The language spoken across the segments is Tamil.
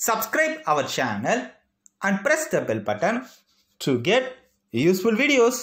subscribe our channel and press the bell button to get useful videos.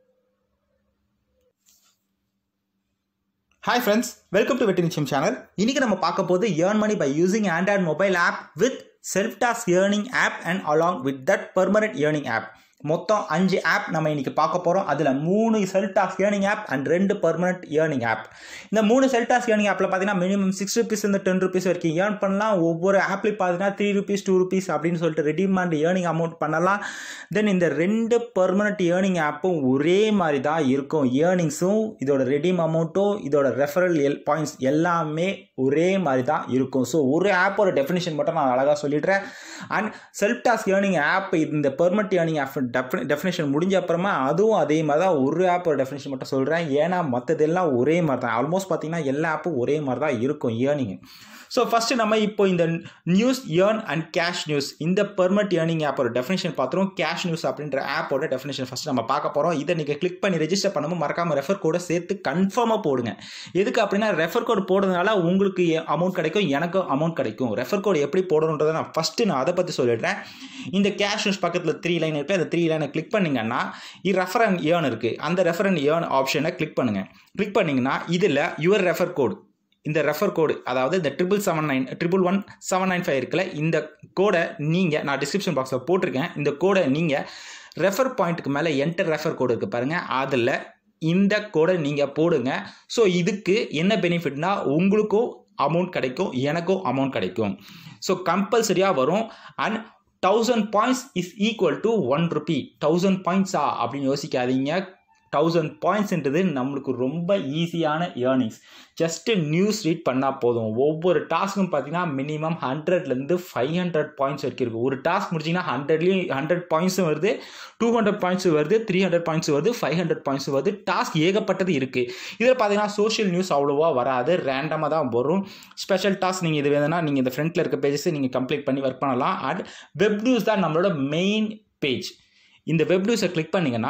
Hi friends welcome to Vetti Nichayam channel இன்னைக்கு நம்ம பார்க்க போது earn money by using android mobile app with self task earning app and along with that permanent earning app மொத்தம் அஞ்சு ஆப் நம்ம இன்னைக்கு பார்க்க போகிறோம் அதில் மூணு self task earning app and ரெண்டு பெர்மனன்ட் ஏர்னிங் ஆப் இந்த மூணு செல்ஃப் டாஸ்க் ஏர்னிங் ஆப்பில் பார்த்தீங்கன்னா மினிமம் சிக்ஸ் ருபீஸ் இந்த டென் ருபீஸ் வரைக்கும் ஏர்ன் பண்ணலாம் ஒவ்வொரு ஆப்லையும் பார்த்தீங்கன்னா த்ரீ ருபீஸ் டூ ருபீஸ் அப்படின்னு சொல்லிட்டு ரெடீம் அண்ட் ஏர்னிங் அமௌண்ட் பண்ணலாம் தென் இந்த ரெண்டு பெர்மனன்ட் ஏர்னிங் ஆப்பும் ஒரே மாதிரி தான் இருக்கும் ஏர்னிங்ஸும் இதோட ரெடீம் அமௌண்ட்டும் இதோட ரெஃபரல் எல் பாயிண்ட்ஸ் எல்லாமே ஒரே மாதிரி தான் இருக்கும் ஸோ ஒரு ஆப்போட டெஃபினேஷன் மட்டும் நான் அழகாக சொல்லிடுறேன் and self task earning app இந்த பெர்மனன்ட் ஏர்னிங் ஆப் டெஃபினேஷன் முடிஞ்ச அப்புறமா அதுவும் அதே மாதிரி தான் ஒரு ஆப்போட டெஃபினேஷன் மட்டும் சொல்கிறேன் ஏன்னா மற்றதெல்லாம் ஒரே மாதிரி தான் ஆல்மோஸ்ட் பார்த்தீங்கன்னா எல்லா ஆப்பும் ஒரே மாதிரி தான் இருக்கும் ஏர்னிங் ஸோ ஃபஸ்ட்டு நம்ம இப்போ இந்த news earn and cash news இந்த பெர்மனட் ஏர்னிங் ஆப்போட டெஃபினேஷன் பார்த்துரும் கேஷ் நியூஸ் அப்படின்ற ஆப்போட டெஃபினேஷன் ஃபஸ்ட்டு நம்ம பார்க்க போகிறோம் இதை நீங்கள் கிளிக் பண்ணி ரெஜிஸ்டர் பண்ணும்போது மறக்காமல் ரெஃபர் கோடை சேர்த்து கன்ஃபார்மாக போடுங்க எதுக்கு அப்படின்னா ரெஃபர் கோடு போடுறதுனால உங்களுக்கு அமௌண்ட் கிடைக்கும் எனக்கும் அமௌண்ட் கிடைக்கும் ரெஃபர் கோடு எப்படி போடணுன்றதை நான் ஃபஸ்ட்டு நான் அதை பற்றி சொல்லிடுறேன் இந்த கேஷ் நியூஸ் பக்கத்தில் த்ரீ லைன் இருக்குது அந்த த்ரீ லைனை கிளிக் பண்ணிங்கன்னா இது ரெஃபர் அண்ட் ஏர்ன் இருக்குது அந்த ரெஃபர் அண்ட் ஏர்ன் ஆப்ஷனை கிளிக் பண்ணுங்கள் கிளிக் பண்ணிங்கன்னா இதில் யுவர் ரெஃபர் கோடு இந்த ரெஃபர் கோடு அதாவது இந்த triple seven nine triple one seven nine five இருக்குல்ல இந்த கோடை நீங்கள் நான் டிஸ்கிரிப்ஷன் பாக்ஸில் போட்டிருக்கேன் இந்த கோடை நீங்கள் ரெஃபர் பாயிண்ட்டுக்கு மேலே என்டர் ரெஃபர் கோடு இருக்குது பாருங்கள் அதில் இந்த கோடை நீங்கள் போடுங்க ஸோ இதுக்கு என்ன பெனிஃபிட்னா உங்களுக்கும் அமௌண்ட் கிடைக்கும் எனக்கும் அமௌண்ட் கிடைக்கும் ஸோ கம்பல்சரியாக வரும் and thousand points is equal to one rupee thousand பாயிண்ட்ஸா அப்படின்னு யோசிக்காதீங்க தௌசண்ட் பாயிண்ட்ஸ்ன்றது நம்மளுக்கு ரொம்ப ஈஸியான ஏர்னிங்ஸ் ஜஸ்ட்டு நியூஸ் ரீட் பண்ணால் போதும் ஒவ்வொரு டாஸ்க்கும் பார்த்தீங்கன்னா மினிமம் ஹண்ட்ரட்லேருந்து ஃபைவ் ஹண்ட்ரட் பாயிண்ட்ஸ் வரைக்கும் இருக்குது ஒரு டாஸ்க் முடிச்சிங்கன்னா ஹண்ட்ரட்லேயும் ஹண்ட்ரட் பாயிண்ட்ஸும் வருது டூ ஹண்ட்ரட் பாயிண்ட்ஸும் வருது த்ரீ ஹண்ட்ரட் பாயிண்ட்ஸ் வருது ஃபைவ் ஹண்ட்ரட் பாயிண்ட்ஸ் வருது டாஸ்க் ஏகப்பட்டது இருக்குது இதில் பார்த்தீங்கன்னா சோஷியல் நியூஸ் அவ்வளோவா வராது ரேண்டமாக தான் வரும் ஸ்பெஷல் டாஸ்க் நீங்கள் இது வேணும்னா நீங்கள் இந்த ஃப்ரண்ட்டில் இருக்க பேஜஸ் நீங்கள் கம்ப்ளீட் பண்ணி ஒர்க் பண்ணலாம் அண்ட் வெப் நியூஸ் தான் நம்மளோட மெயின் பேஜ் இந்த வெப் நியூஸை கிளிக் பண்ணிங்கன்னா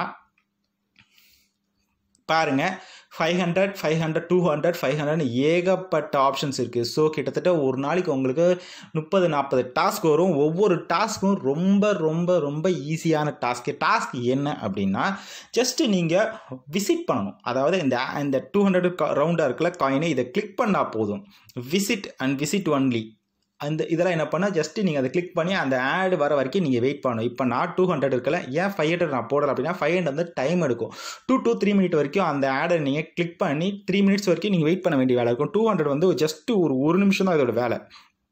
பாருங்கள் five hundred five hundred two hundred five hundred ஏகப்பட்ட ஆப்ஷன்ஸ் இருக்குது ஸோ கிட்டத்தட்ட ஒரு நாளைக்கு உங்களுக்கு முப்பது நாற்பது டாஸ்க் வரும் ஒவ்வொரு டாஸ்க்கும் ரொம்ப ரொம்ப ரொம்ப ஈஸியான டாஸ்க்கு டாஸ்க் என்ன அப்படின்னா ஜஸ்ட்டு நீங்கள் விசிட் பண்ணணும் அதாவது இந்த இந்த டூ ஹண்ட்ரட் ரவுண்டாக இருக்குல்ல காயினை இதை கிளிக் பண்ணால் போதும் விசிட் அண்ட் விசிட் ஒன்லி அந்த இதெல்லாம் என்ன பண்ணால் ஜஸ்ட்டு நீங்கள் அதை கிளிக் பண்ணி அந்த ஆடு வர வரைக்கும் நீங்கள் வெயிட் பண்ணணும் இப்போ நான் டூ ஹண்ட்ரட் இருக்கல ஏன் ஃபைவ் ஹண்ட்ரட் நான் போடல அப்படின்னா ஃபைவ் ஹண்ட்ரட் வந்து டைம் எடுக்கும் டூ டூ த்ரீ மினிட் வரைக்கும் அந்த ஆடை நீங்கள் கிளிக் பண்ணி த்ரீ மினிட்ஸ் வரைக்கும் நீங்கள் வெயிட் பண்ண வேண்டிய வேலை இருக்கும் டூ ஹண்ட்ரட் வந்து ஜஸ்ட்டு ஒரு ஒரு நிமிஷம் தான் இதோட வேலை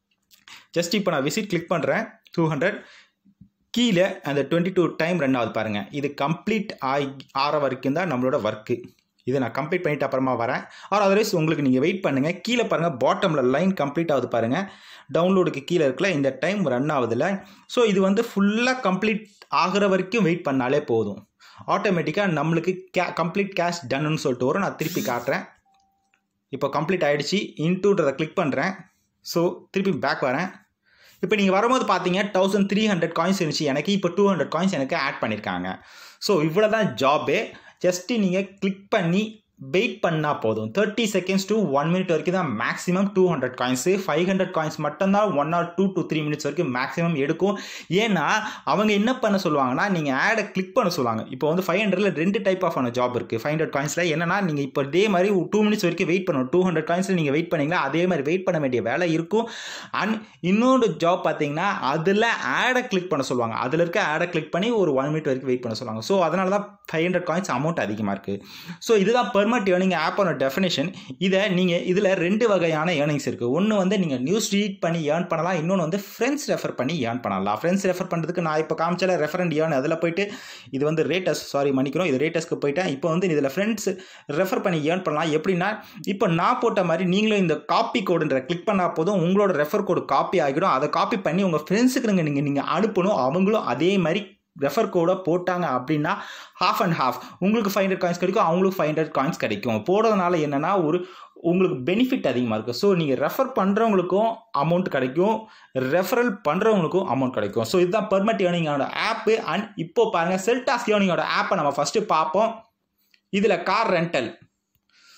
ஜஸ்ட் இப்போ நான் விசிட் கிளிக் பண்ணுறேன் டூ ஹண்ட்ரட் கீழே அந்த டுவெண்ட்டி டூ டைம் ரன் ஆகுது பாருங்கள் இது கம்ப்ளீட் ஆகி ஆற வரைக்கும் தான் நம்மளோட ஒர்க்கு இதை நான் கம்ப்ளீட் பண்ணிட்டு அப்புறமா வரேன் ஆர் அதர்வைஸ் உங்களுக்கு நீங்கள் வெயிட் பண்ணுங்கள் கீழே பாருங்கள் பாட்டமில் லைன் கம்ப்ளீட் ஆகுது பாருங்கள் டவுன்லோடுக்கு கீழே இருக்கல இந்த டைம் ரன் ஆகுதுல ஸோ இது வந்து ஃபுல்லாக கம்ப்ளீட் ஆகிற வரைக்கும் வெயிட் பண்ணாலே போதும் ஆட்டோமேட்டிக்காக நம்மளுக்கு கே கம்ப்ளீட் கேஷ் டன்னு சொல்லிட்டு வரும் நான் திருப்பி காட்டுறேன் இப்போ கம்ப்ளீட் ஆகிடுச்சு இன்டூன்றதை கிளிக் பண்ணுறேன் ஸோ திருப்பி பேக் வரேன் இப்போ நீங்கள் வரும்போது பார்த்தீங்க தௌசண்ட் த்ரீ ஹண்ட்ரட் காயின்ஸ் இருந்துச்சு எனக்கு இப்போ டூ ஹண்ட்ரட் காயின்ஸ் எனக்கு ஆட் பண்ணியிருக்காங்க ஸோ இவ்வளோ தான் ஜாபே ஜஸ்ட்டு நீங்கள் கிளிக் பண்ணி வெயிட் பண்ணால் போதும் thirty seconds to one minute வரைக்கும் தான் maximum two hundred coins five hundred coins மட்டும்தான் one or two to three minutes வரைக்கும் மேக்ஸிமம் எடுக்கும் ஏன்னா அவங்க என்ன பண்ண சொல்லுவாங்கன்னா நீங்கள் ஆடை கிளிக் பண்ண சொல்லுவாங்க இப்போ வந்து ஃபைவ் ஹண்ட்ரடில் ரெண்டு டைப் ஆஃப் ஆன ஜாப் இருக்குது ஃபைவ் ஹண்ட்ரட் காயின்ஸில் என்னன்னா நீங்கள் இப்போ இதே மாதிரி டூ மினிட்ஸ் வரைக்கும் வெயிட் பண்ணணும் டூ ஹண்ட்ரட் காயின்ஸில் நீங்கள் வெயிட் பண்ணிங்களா அதே மாதிரி வெயிட் பண்ண வேண்டிய வேலை இருக்கும் அண்ட் இன்னொரு ஜாப் பார்த்தீங்கன்னா அதில் ஆடை கிளிக் பண்ண சொல்லுவாங்க அதில் இருக்க ஆடை கிளிக் பண்ணி ஒரு ஒன் மினிட் வரைக்கும் வெயிட் பண்ண சொல்லுவாங்க ஸோ அதனால தான் ஃபைவ் ஹண்ட்ரட் காயின்ஸ் அமௌண்ட் அதிகமாக இருக்குது ஸோ இதுதான் பெர்மனட் ஏர்னிங் ஆப்போட டெஃபினேஷன் இதை நீங்கள் இதில் ரெண்டு வகையான ஏர்னிங்ஸ் இருக்குது ஒன்று வந்து நீங்கள் நியூஸ் ரீட் பண்ணி ஏர்ன் பண்ணலாம் இன்னொன்று வந்து ஃப்ரெண்ட்ஸ் ரெஃபர் பண்ணி ஏர்ன் பண்ணலாம் ஃப்ரெண்ட்ஸ் ரெஃபர் பண்ணுறதுக்கு நான் இப்போ காமிச்சால ரெஃபரண்ட் ஏர்ன் அதில் போயிட்டு இது வந்து ரேட்டஸ் சாரி மன்னிக்கிறோம் இது ரேட்டஸ்க்கு போயிட்டேன் இப்போ வந்து இதில் ஃப்ரெண்ட்ஸ் ரெஃபர் பண்ணி ஏர்ன் பண்ணலாம் எப்படின்னா இப்போ நான் போட்ட மாதிரி நீங்களும் இந்த காப்பி கோடுன்ற கிளிக் பண்ணால் போதும் உங்களோட ரெஃபர் கோடு காப்பி ஆகிடும் அதை காப்பி பண்ணி உங்கள் ஃப்ரெண்ட்ஸுக்கு நீங்கள் நீங்கள் அனுப்பணும் அவங்களும் அதே மாதிரி ரெஃபர் கோடை போட்டாங்க அப்படின்னா ஹாஃப் அண்ட் ஹாஃப் உங்களுக்கு ஃபைவ் ஹண்ட்ரட் காயின்ஸ் கிடைக்கும் அவங்களுக்கு ஃபைவ் ஹண்ட்ரட் காயின்ஸ் கிடைக்கும் போடுறதுனால என்னென்னா ஒரு உங்களுக்கு பெனிஃபிட் அதிகமாக இருக்குது ஸோ நீங்கள் ரெஃபர் பண்ணுறவங்களுக்கும் அமௌண்ட் கிடைக்கும் ரெஃபரல் பண்ணுறவங்களுக்கும் அமௌண்ட் கிடைக்கும் ஸோ இதுதான் பெர்மட் ஏர்னிங்கோட ஆப்பு அண்ட் இப்போ பாருங்கள் செல்டாஸ் ஏர்னிங்கோட ஆப்பை நம்ம ஃபஸ்ட்டு பார்ப்போம் இதில் கார் ரெண்டல்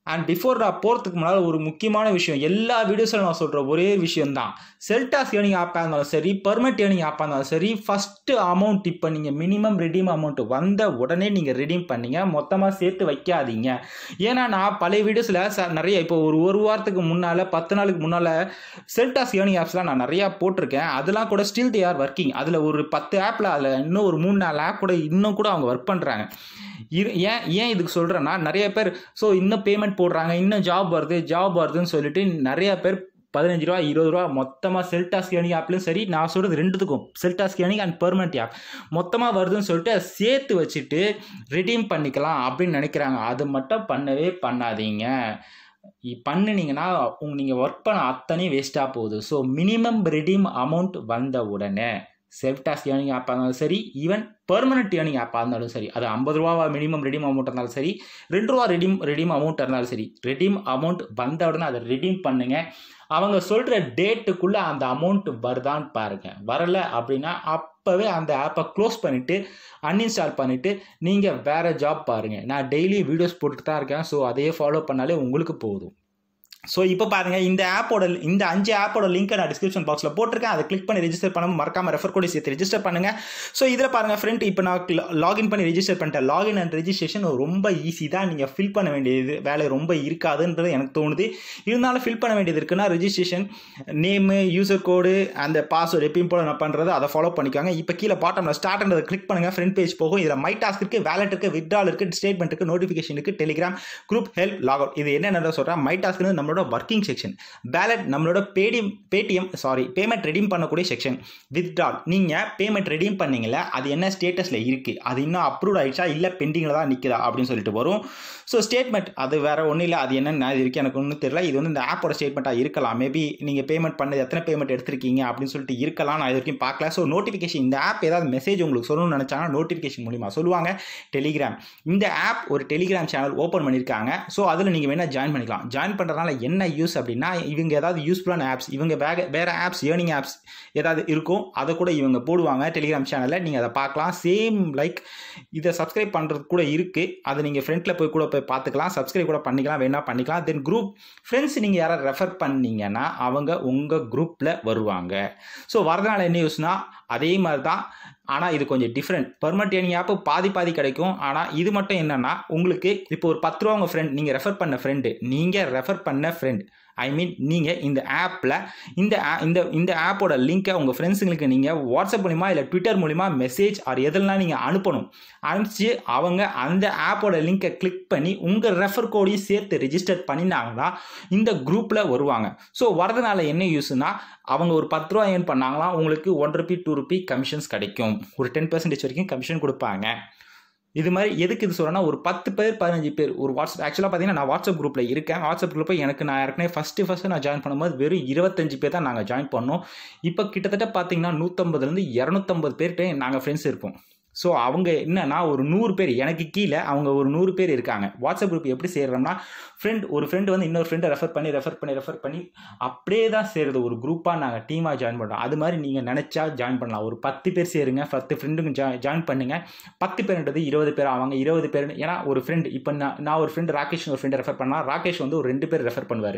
அண்ட் பிஃபோர் நான் போகிறதுக்கு முன்னால் ஒரு முக்கியமான விஷயம் எல்லா வீடியோஸில் நான் சொல்கிற ஒரே விஷயம் தான் செல்டாஸ் ஏர்னிங் ஆப்பாக இருந்தாலும் சரி பர்மனெண்ட் ஏர்னிங் ஆப்பாக இருந்தாலும் சரி ஃபஸ்ட்டு அமௌண்ட் இப்போ நீங்கள் மினிமம் ரெடீம் அமௌண்ட் வந்த உடனே நீங்கள் ரெடீம் பண்ணீங்க மொத்தமாக சேர்த்து வைக்காதீங்க ஏன்னா நான் பழைய வீடியோஸில் ச நிறைய இப்போ ஒரு ஒரு வாரத்துக்கு முன்னால் பத்து நாளுக்கு முன்னால் செல்டாஸ் ஏர்னிங் ஆப்ஸ்லாம் நான் நிறையா போட்டிருக்கேன் அதெல்லாம் கூட ஸ்டில் தே ஆர் ஒர்க்கிங் அதில் ஒரு பத்து ஆப்பில் அதில் இன்னும் ஒரு மூணு நாலு ஆப் கூட இன்னும் கூட அவங்க ஒர்க் பண்ணுறாங்க இரு ஏன் ஏன் இதுக்கு சொல்கிறேன்னா நிறைய பேர் ஸோ இன்னும் பேமெண்ட் போடுறாங்க இன்னும் ஜாப் வருது ஜாப் வருதுன்னு சொல்லிட்டு நிறைய பேர் பதினஞ்சு ரூபா இருபது ரூபா மொத்தமாக செல்டா ஸ்கேனிங் ஆப்லையும் சரி நான் சொல்கிறது ரெண்டுத்துக்கும் செல்டா ஸ்கேனிங் அண்ட் பெர்மனெண்ட் ஆப் மொத்தமாக வருதுன்னு சொல்லிட்டு அதை சேர்த்து வச்சுட்டு ரிடீம் பண்ணிக்கலாம் அப்படின்னு நினைக்கிறாங்க அது மட்டும் பண்ணவே பண்ணாதீங்க பண்ணினீங்கன்னா உங்க நீங்கள் ஒர்க் பண்ண அத்தனையும் வேஸ்ட்டாக போகுது ஸோ மினிமம் ரிடீம் அமௌண்ட் வந்த உடனே செல்ஃப் டாஸ்க் ஏர்னிங் ஆப்பாக இருந்தாலும் சரி ஈவன் பெர்மனெண்ட் ஏர்னிங் ஆப்பாக இருந்தாலும் சரி அது ஐம்பது ரூபா மினிமம் ரெடீம் அமௌண்ட் இருந்தாலும் சரி ரெண்டு ரூபா ரெடீம் ரெடீம் அமௌண்ட் இருந்தாலும் சரி ரெடீம் அமௌண்ட் வந்த உடனே அதை ரெடீம் பண்ணுங்க அவங்க சொல்கிற டேட்டுக்குள்ளே அந்த அமௌண்ட் வருதான்னு பாருங்கள் வரலை அப்படின்னா அப்போவே அந்த ஆப்பை க்ளோஸ் பண்ணிவிட்டு அன்இன்ஸ்டால் பண்ணிவிட்டு நீங்கள் வேறு ஜாப் பாருங்கள் நான் டெய்லி வீடியோஸ் போட்டுட்டு தான் இருக்கேன் ஸோ அதையே ஃபாலோ பண்ணாலே உங்களுக்கு போதும் ஸோ இப்போ பாருங்கள் இந்த ஆப்போட இந்த அஞ்சு ஆப்போட லிங்க்கை நான் டிஸ்கிரிப்ஷன் பாக்ஸில் போட்டிருக்கேன் அதை கிளிக் பண்ணி ரெஜிஸ்டர் பண்ண மறக்காம ரெஃபர் கோடி சேர்த்து ரெஜிஸ்டர் பண்ணுங்கள் ஸோ இதில் பாருங்கள் ஃப்ரெண்ட் இப்போ நான் லாகின் பண்ணி ரெஜிஸ்டர் பண்ணிட்டேன் லாகின் அண்ட் ரெஜிஸ்ட்ரேஷன் ரொம்ப ஈஸி தான் நீங்கள் ஃபில் பண்ண வேண்டியது வேலை ரொம்ப இருக்காதுன்றது எனக்கு தோணுது இருந்தாலும் ஃபில் பண்ண வேண்டியது இருக்குன்னா ரெஜிஸ்ட்ரேஷன் நேமு யூசர் கோடு அந்த பாஸ்வேர்டு எப்பயும் போல நான் பண்ணுறது அதை ஃபாலோ பண்ணிக்காங்க இப்போ கீழே பாட்டமில் ஸ்டார்ட்ன்றதை கிளிக் பண்ணுங்கள் ஃப்ரண்ட் பேஜ் போகும் இதில் மை டாஸ்க் இருக்குது வேலட் இருக்குது வித்ட்ரால் இருக்குது ஸ்டேட்மெண்ட் இருக்குது நோட்டிஃபிகேஷன் இருக்குது Telegram group help log out இது என்னென்ன சொல்கிறேன் மை டாஸ்க்னு நம்ம நம்மளோட ஒர்க்கிங் செக்ஷன் பேலட் நம்மளோட Paytm Paytm sorry payment redeem பண்ணக்கூடிய செக்ஷன் வித்ட்ரால் நீங்கள் பேமெண்ட் ரெடீம் பண்ணீங்கள அது என்ன ஸ்டேட்டஸில் இருக்குது அது இன்னும் அப்ரூவ் ஆயிடுச்சா இல்லை பெண்டிங்கில் தான் நிற்குதா அப்படின்னு சொல்லிட்டு வரும் ஸோ ஸ்டேட்மெண்ட் அது வேறு ஒன்றும் இல்லை அது என்னென்ன இது வரைக்கும் எனக்கு ஒன்றும் தெரியல இது வந்து இந்த ஆப்போட ஸ்டேட்மெண்ட்டாக இருக்கலாம் மேபி நீங்கள் பேமெண்ட் பண்ணது எத்தனை பேமெண்ட் எடுத்திருக்கீங்க அப்படின்னு சொல்லிட்டு இருக்கலாம் நான் இது வரைக்கும் பார்க்கல ஸோ நோட்டிஃபிகேஷன் இந்த ஆப் ஏதாவது மெசேஜ் உங்களுக்கு சொல்லணும்னு நினச்சாங்கன்னா நோட்டிஃபிகேஷன் மூலிமா சொல்லுவாங்க டெலிகிராம் இந்த ஆப் ஒரு டெலிகிராம் சேனல் ஓப்பன் பண்ணியிருக்காங்க ஸோ அதில் நீங்கள் வேணால் ஜாயின் பண்ணிக்கலாம் ஜாயின் பண்ணுறதுனால என்ன யூஸ் அப்படின்னா இவங்க ஏதாவது யூஸ்ஃபுல்லான ஆப்ஸ் இவங்க வேக வேறு ஆப்ஸ் ஏர்னிங் ஆப்ஸ் ஏதாவது இருக்கும் அதை கூட இவங்க போடுவாங்க டெலிகிராம் சேனலில் நீங்கள் அதை பார்க்கலாம் சேம் லைக் இதை சப்ஸ்கிரைப் பண்ணுறது கூட இருக்குது அதை நீங்கள் ஃப்ரெண்டில் போய் கூட போய் பார்த்துக்கலாம் சப்ஸ்கிரைப் கூட பண்ணிக்கலாம் வேணால் பண்ணிக்கலாம் தென் குரூப் ஃப்ரெண்ட்ஸ் நீங்கள் யாராவது ரெஃபர் பண்ணீங்கன்னா அவங்க உங்கள் குரூப்பில் வருவாங்க ஸோ வரதுனால என்ன யூஸ்னால் அதே மாதிரி தான் ஆனால் இது கொஞ்சம் டிஃப்ரெண்ட் பர்மனெண்ட் ஏர்னிங் ஆப்பு பாதி பாதி கிடைக்கும் ஆனால் இது மட்டும் என்னென்னா உங்களுக்கு இப்போ ஒரு பத்து ரூபா உங்கள் ஃப்ரெண்ட் நீங்கள் ரெஃபர் பண்ண ஃப்ரெண்டு நீங்கள் ரெஃபர் பண்ண ஃப்ரெண்ட் ஐ மீன் நீங்கள் இந்த ஆப்பில் இந்த இந்த இந்த ஆப்போட லிங்க்கை உங்கள் ஃப்ரெண்ட்ஸுங்களுக்கு நீங்கள் வாட்ஸ்அப் மூலிமா இல்லை ட்விட்டர் மூலிமா மெசேஜ் ஆர் எதெல்லாம் நீங்கள் அனுப்பணும் அனுப்பிச்சு அவங்க அந்த ஆப்போட லிங்க்கை கிளிக் பண்ணி உங்கள் ரெஃபர் கோடையும் சேர்த்து ரெஜிஸ்டர் பண்ணினாங்கன்னா இந்த குரூப்பில் வருவாங்க ஸோ வரதுனால என்ன யூஸ்னா அவங்க ஒரு பத்து ரூபா ஏர்ன் பண்ணாங்களாம் உங்களுக்கு one rupee two rupee commissions கிடைக்கும் ஒரு டென் பர்சன்டேஜ் வரைக்கும் கமிஷன் கொடுப்பாங்க இது மாதிரி எதுக்கு இது சொல்கிறேன்னா ஒரு பத்து பேர் பதினஞ்சு பேர் ஒரு வாட்ஸ்அப் ஆக்சுவலாக பார்த்தீங்கன்னா நான் வாட்ஸ்அப் குரூப்பில் இருக்கேன் வாட்ஸ்அப் குரூப்பில் எனக்கு நான் ஏற்கனவே ஃபஸ்ட்டு ஃபஸ்ட்டு நான் ஜாயின் பண்ணும்போது வெறும் இருபத்தஞ்சு பேர் தான் நாங்கள் ஜாயின் பண்ணோம் இப்போ கிட்டத்தட்ட பார்த்தீங்கன்னா நூற்றம்பதுலேருந்து இரநூத்தம்பது பேர்கிட்ட நாங்கள் ஃப்ரெண்ட்ஸ் இருப்போம் ஸோ அவங்க என்னன்னா ஒரு நூறு பேர் எனக்கு கீழே அவங்க ஒரு நூறு பேர் இருக்காங்க வாட்ஸ்அப் குரூப் எப்படி சேர்றோம்னா ஃப்ரெண்ட் ஒரு ஃப்ரெண்டு வந்து இன்னொரு ஃப்ரெண்டை ரெஃபர் பண்ணி ரெஃபர் பண்ணி ரெஃபர் பண்ணி அப்படியே தான் சேருது ஒரு குரூப்பாக நாங்கள் டீமாக ஜாயின் பண்ணுறோம் அது மாதிரி நீங்கள் நினச்சா ஜாயின் பண்ணலாம் ஒரு பத்து பேர் சேருங்க பத்து ஃப்ரெண்டுங்க ஜா ஜாயின் பண்ணுங்கள் பத்து பேருன்றது இருபது பேர் ஆவாங்க இருபது பேர் ஏன்னா ஒரு ஃப்ரெண்டு இப்போ நான் நான் ஒரு ஃப்ரெண்டு ராகேஷ் ஒரு ஃப்ரெண்டு ரெஃபர் பண்ணால் ராகேஷ் வந்து ஒரு ரெண்டு பேர் ரெஃபர் பண்ணுவார்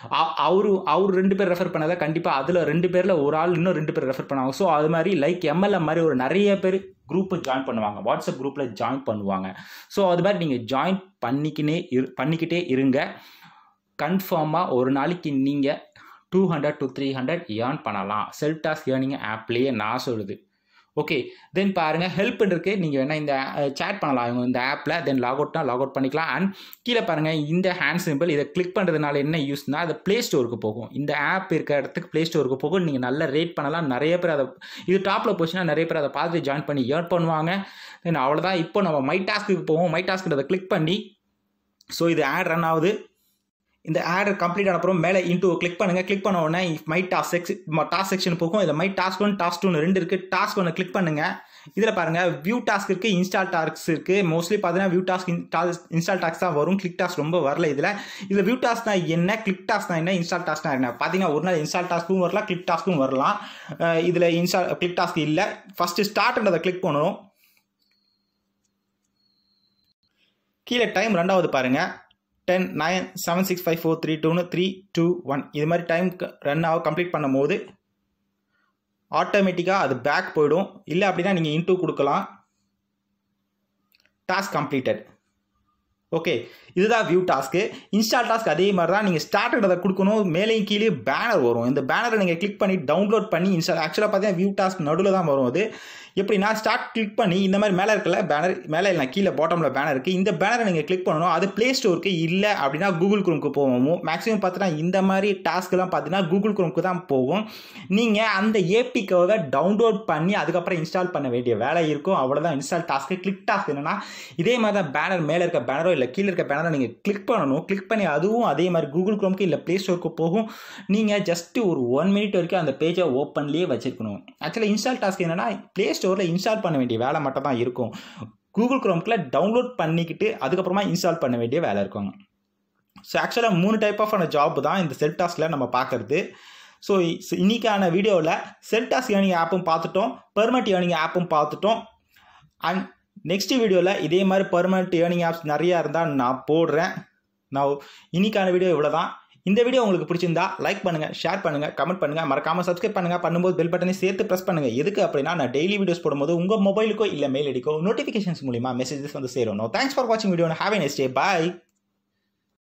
அவரு அவர் ரெண்டு பேர் ரெஃபர் பண்ணதை கண்டிப்பாக அதில் ரெண்டு பேரில் ஒரு ஆள் இன்னும் ரெண்டு பேர் ரெஃபர் பண்ணுவாங்க ஸோ அது மாதிரி லைக் எம்எல்ஏ மாதிரி ஒரு நிறைய பேர் குரூப்பு ஜாயின் பண்ணுவாங்க வாட்ஸ்அப் குரூப்பில் ஜாயின் பண்ணுவாங்க ஸோ அது மாதிரி நீங்கள் ஜாயின் பண்ணிக்கினே இரு பண்ணிக்கிட்டே இருங்க கன்ஃபார்மாக ஒரு நாளைக்கு நீங்கள் two hundred to three hundred earn பண்ணலாம் செல்ஃப் டாஸ்க் ஏர்னிங் ஆப்லேயே நான் சொல்லுது ஓகே தென் பாருங்கள் ஹெல்ப் இருக்கு நீங்கள் வேணால் இந்த சேட் பண்ணலாம் இவங்க இந்த ஆப்பில் தென் லாக் அவுட்னா லாக் அவுட் பண்ணிக்கலாம் அண்ட் கீழே பாருங்கள் இந்த ஹேண்ட் சிம்பிள் இதை கிளிக் பண்ணுறதுனால என்ன யூஸ்னால் அது ப்ளே ஸ்டோருக்கு போகும் இந்த ஆப் இருக்க இடத்துக்கு ப்ளே ஸ்டோருக்கு போகும் நீங்கள் நல்லா ரேட் பண்ணலாம் நிறைய பேர் அதை இது டாப்பில் போச்சுன்னா நிறைய பேர் அதை பார்த்து ஜாயின் பண்ணி ஏர்ன் பண்ணுவாங்க தென் அவ்வளோதான் இப்போ நம்ம மை டாஸ்க்கு போவோம் மை டாஸ்க்கு அதை கிளிக் பண்ணி ஸோ இது ஆட் ரன் ஆகுது இந்த ஆட் கம்ப்ளீட் அப்புறம் மேலே இன்டூ கிளிக் பண்ணுங்கள் கிளிக் பண்ண உடனே மை டாஸ்க் செக்ஸ் டாஸ்க் செக்ஷன் போகும் இதில் my task one task two ரெண்டு இருக்குது டாஸ்க் ஒன்று கிளிக் பண்ணுங்கள் இதில் பாருங்கள் வியூ டாஸ்க் இருக்குது இன்ஸ்டால் டாஸ்க் இருக்குது மோஸ்ட்லி பார்த்தீங்கன்னா வியூ டாஸ்க் இன்ஸ்டால் டாஸ்க் தான் வரும் கிளிக் டாஸ்க் ரொம்ப வரல இதில் இதில் வியூ டாஸ்க் தான் என்ன கிளிக் டாஸ்க் தான் என்ன இன்ஸ்டால் டாஸ்க் தான் என்ன பார்த்தீங்கன்னா ஒரு நாள் இன்ஸ்டால் டாஸ்க்கும் வரலாம் கிளிக் டாஸ்க்கும் வரலாம் இதில் இன்ஸ்டால் கிளிக் டாஸ்க் இல்லை ஃபஸ்ட்டு ஸ்டார்ட்ன்றதை கிளிக் பண்ணணும் கீழே டைம் ரெண்டாவது பாருங்கள் ten nine seven six five four three டூன்னு த்ரீ டூ ஒன் இது மாதிரி டைம் ரன் ஆக கம்ப்ளீட் பண்ணும்போது ஆட்டோமேட்டிக்காக அது பேக் போயிடும் இல்லை அப்படின்னா நீங்கள் இன்டூ கொடுக்கலாம் டாஸ்க் கம்ப்ளீட்டட் ஓகே இதுதான் வியூ டாஸ்க்கு இன்ஸ்டால் டாஸ்க் அதே மாதிரி தான் நீங்கள் ஸ்டார்டட் அதை கொடுக்கணும் மேலேயும் கீழே பேனர் வரும் இந்த பேனரை நீங்கள் கிளிக் பண்ணி டவுன்லோட் பண்ணி இன்ஸ்டால் ஆக்சுவலாக பார்த்தீங்கன்னா வியூ டாஸ்க் நடுவில் தான் வரும் அது எப்படின்னா ஸ்டார்ட் கிளிக் பண்ணி இந்த மாதிரி மேலே இருக்கல பேனர் மேலே இல்லை கீழே பாட்டமில் பேனர் இருக்குது இந்த பேனரை நீங்கள் கிளிக் பண்ணணும் அது ப்ளே ஸ்டோருக்கு இல்லை அப்படின்னா கூகுள் குரோம்க்கு போவோம் மேக்ஸிமம் பார்த்தீங்கன்னா இந்த மாதிரி டாஸ்க்லாம் பார்த்தீங்கன்னா கூகுள் குரோம்க்கு தான் போகும் நீங்கள் அந்த ஏபிக்காக டவுன்லோட் பண்ணி அதுக்கப்புறம் இன்ஸ்டால் பண்ண வேண்டிய வேலை இருக்கும் அவ்வளோதான் இன்ஸ்டால் டாஸ்க்கு கிளிக் டாஸ்க் என்னன்னா இதே மாதிரி தான் பேனர் மேலே இருக்க பேனரோ இல்லை கீழே இருக்க பேனரை நீங்கள் கிளிக் பண்ணணும் கிளிக் பண்ணி அதுவும் அதே மாதிரி கூகுள் குரோம்க்கு இல்லை ப்ளே ஸ்டோருக்கு போகும் நீங்கள் ஜஸ்ட்டு ஒரு ஒன் மினிட் வரைக்கும் அந்த பேஜை ஓப்பன்லேயே வச்சுருக்கணும் ஆக்சுவலாக இன்ஸ்டால் டாஸ்க் என்னென்னா ப்ளே ஸ்டோரில் இன்ஸ்டால் பண்ண வேண்டிய வேலை மட்டும் தான் இருக்கும் கூகுள் குரோம்கில் டவுன்லோட் பண்ணிக்கிட்டு அதுக்கப்புறமா இன்ஸ்டால் பண்ண வேண்டிய வேலை இருக்கும் ஸோ ஆக்சுவலாக மூணு டைப் ஆஃப் ஜாப் தான் இந்த செல் டாஸ்கில் நம்ம பார்க்குறது ஸோ இன்னைக்கான வீடியோவில் செல் டாஸ்க் ஏர்னிங் ஆப்பும் பார்த்துட்டோம் பெர்மனெண்ட் ஏர்னிங் ஆப்பும் பார்த்துட்டோம் அண்ட் நெக்ஸ்ட் வீடியோவில் இதே மாதிரி பர்மனெண்ட் ஏர்னிங் ஆப்ஸ் நிறையா இருந்தால் நான் போடுறேன் நான் இன்னைக்கான வீடியோ இவ்வளோ தான் இந்த வீடியோ உங்களுக்கு பிடிச்சிருந்தா லைக் பண்ணுங்கள் ஷேர் பண்ணுங்கள் கமெண்ட் பண்ணுங்கள் மறக்காமல் சப்ஸ்கிரைப் பண்ணுங்கள் பண்ணும்போது பெல் பட்டனை சேர்த்து ப்ரெஸ் பண்ணுங்கள் எதுக்கு அப்படின்னா நான் டெய்லி வீடியோஸ் போடும்போது உங்கள் மொபைலுக்கோ இல்லை மெயில் அடிக்கோ நோட்டிஃபிகேஷன்ஸ் மூலிமா மெசேஜஸ் வந்து சேரும் தேங்க்ஸ் ஃபார் வாட்சிங் video have a nice day bye